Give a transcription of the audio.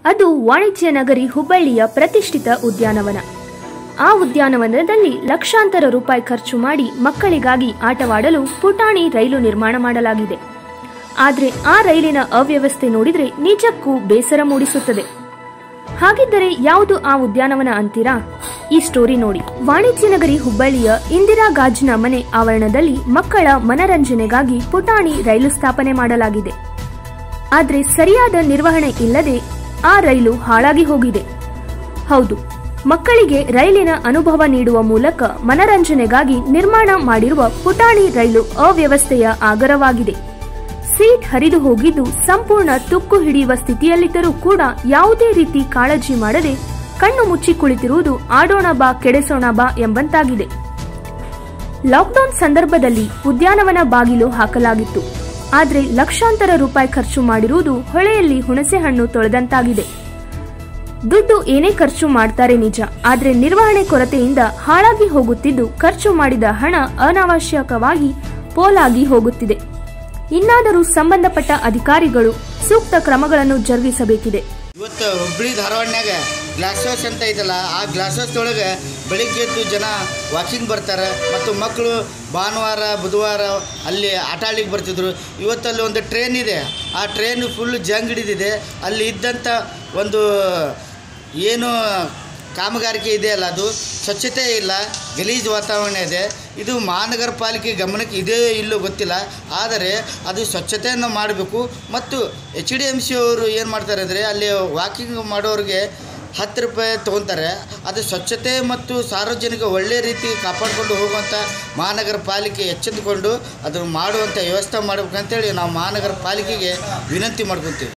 ಅದು ವಾಣಿಜ್ಯ ನಗರಿ ಹುಬ್ಬಳ್ಳಿಯ ಪ್ರತಿಷ್ಠಿತ ಉದ್ಯಾನವನ ಆ ಉದ್ಯಾನವನದಲ್ಲಿ ಲಕ್ಷಾಂತರ ರೂಪಾಯಿ ಖರ್ಚು ಮಾಡಿ ಮಕ್ಕಳಿಗಾಗಿ ಆಟವಾಡಲು ಪುಟಾಣಿ ರೈಲು ನಿರ್ಮಾಣ ಮಾಡಲಾಗಿದೆ ಆದರೆ ಆ ರೈಲಿನ ಅವ್ಯವಸ್ಥೆ ನೋಡಿದ್ರೆ ನಿಜಕ್ಕೂ ಬೇಸರ ಮೂಡಿಸುತ್ತದೆ ಹಾಗಿದ್ದರೆ ಯಾವುದು ಆ ಉದ್ಯಾನವನ ಅಂತೀರಾ ಈ ಸ್ಟೋರಿ ನೋಡಿ ವಾಣಿಜ್ಯ ನಗರಿ ಹುಬ್ಬಳ್ಳಿಯ ಇಂದಿರಾ ಗಾಜಿನ ಮನೆ ಆವರಣದಲ್ಲಿ ಮಕ್ಕಳ ಮನರಂಜನೆಗಾಗಿ ಪುಟಾಣಿ ರೈಲು ಸ್ಥಾಪನೆ ಮಾಡಲಾಗಿದೆ ಆದರೆ ಸರಿಯಾದ ನಿರ್ವಹಣೆ ಇಲ್ಲದೆ ಆ ರೈಲು ಹಾಳಾಗಿ ಹೋಗಿದೆ ಹೌದು ಮಕ್ಕಳಿಗೆ ರೈಲಿನ ಅನುಭವ ನೀಡುವ ಮೂಲಕ ಮನರಂಜನೆಗಾಗಿ ನಿರ್ಮಾಣ ಮಾಡಿರುವ ಪುಟಾಣಿ ರೈಲು ಅವ್ಯವಸ್ಥೆಯ ಆಗರವಾಗಿದೆ ಸೀಟ್ ಹರಿದು ಹೋಗಿದ್ದು ಸಂಪೂರ್ಣ ತುಕ್ಕು ಹಿಡಿಯುವ ಸ್ಥಿತಿಯಲ್ಲಿದ್ದರೂ ಕೂಡ ಯಾವುದೇ ರೀತಿ ಕಾಳಜಿ ಮಾಡದೆ ಕಣ್ಣು ಮುಚ್ಚಿ ಕುಳಿತಿರುವುದು ಆಡೋಣ ಬಾ ಕೆಡೆಸೋಣ ಬಾ ಎಂಬಂತಾಗಿದೆ ಲಾಕ್ಡೌನ್ ಸಂದರ್ಭದಲ್ಲಿ ಉದ್ಯಾನವನ ಬಾಗಿಲು ಹಾಕಲಾಗಿತ್ತು ಆದರೆ ಲಕ್ಷಾಂತರ ರೂಪಾಯಿ ಖರ್ಚು ಮಾಡಿರುವುದು ಹೊಳೆಯಲ್ಲಿ ಹುಣಸೆ ಹಣ್ಣು ತೊಳೆದಂತಾಗಿದೆ ದುಡ್ಡು ಏನೇ ಖರ್ಚು ಮಾಡ್ತಾರೆ ನಿಜ ಆದರೆ ನಿರ್ವಹಣೆ ಕೊರತೆಯಿಂದ ಹಾಳಾಗಿ ಹೋಗುತ್ತಿದ್ದು ಖರ್ಚು ಮಾಡಿದ ಹಣ ಅನಾವಶ್ಯಕವಾಗಿ ಪೋಲಾಗಿ ಹೋಗುತ್ತಿದೆ ಇನ್ನಾದರೂ ಸಂಬಂಧಪಟ್ಟ ಅಧಿಕಾರಿಗಳು ಸೂಕ್ತ ಕ್ರಮಗಳನ್ನು ಜರುಗಿಸಬೇಕಿದೆ ಇವತ್ತು ಹುಬ್ಬಳ್ಳಿ ಧಾರವಾಡನ್ಯಾಗ ಗ್ಲಾಸ್ ಹೌಸ್ ಅಂತ ಐತಲ್ಲ ಆ ಗ್ಲಾಸ್ ಹೌಸ್ ಒಳಗೆ ಬೆಳಿಗ್ಗೆ ಎದ್ದು ಜನ ವಾಕಿಂಗ್ ಬರ್ತಾರೆ ಮತ್ತು ಮಕ್ಕಳು ಭಾನುವಾರ ಬುಧವಾರ ಅಲ್ಲಿ ಆಟ ಆಡ್ಲಿಕ್ಕೆ ಬರ್ತಿದ್ರು ಇವತ್ತಲ್ಲಿ ಒಂದು ಟ್ರೈನ್ ಇದೆ ಆ ಟ್ರೈನ್ ಫುಲ್ ಜಂಗ್ ಹಿಡಿದಿದೆ ಅಲ್ಲಿ ಇದ್ದಂಥ ಒಂದು ಏನು ಕಾಮಗಾರಿಕೆ ಇದೆಯಲ್ಲ ಅದು ಸ್ವಚ್ಛತೆ ಇಲ್ಲ ಗಲೀಜು ವಾತಾವರಣ ಇದೆ ಇದು ಮಹಾನಗರ ಪಾಲಿಕೆ ಗಮನಕ್ಕೆ ಇದೇ ಇಲ್ಲೋ ಗೊತ್ತಿಲ್ಲ ಆದರೆ ಅದು ಸ್ವಚ್ಛತೆಯನ್ನು ಮಾಡಬೇಕು ಮತ್ತು ಎಚ್ ಡಿ ಎಮ್ ಸಿ ಅವರು ಏನು ಮಾಡ್ತಾರೆ ಅಂದರೆ ಅಲ್ಲಿ ವಾಕಿಂಗ್ ಮಾಡೋರಿಗೆ ಹತ್ತು ರೂಪಾಯಿ ತೊಗೊತಾರೆ ಅದು ಸ್ವಚ್ಛತೆ ಮತ್ತು ಸಾರ್ವಜನಿಕ ಒಳ್ಳೆಯ ರೀತಿ ಕಾಪಾಡಿಕೊಂಡು ಹೋಗುವಂಥ ಮಹಾನಗರ ಪಾಲಿಕೆ ಎಚ್ಚೆತ್ತುಕೊಂಡು ಅದನ್ನು ಮಾಡುವಂಥ ವ್ಯವಸ್ಥೆ ಮಾಡಬೇಕಂತೇಳಿ ನಾವು ಮಹಾನಗರ ಪಾಲಿಕೆಗೆ ವಿನಂತಿ ಮಾಡ್ಕೊತೀವಿ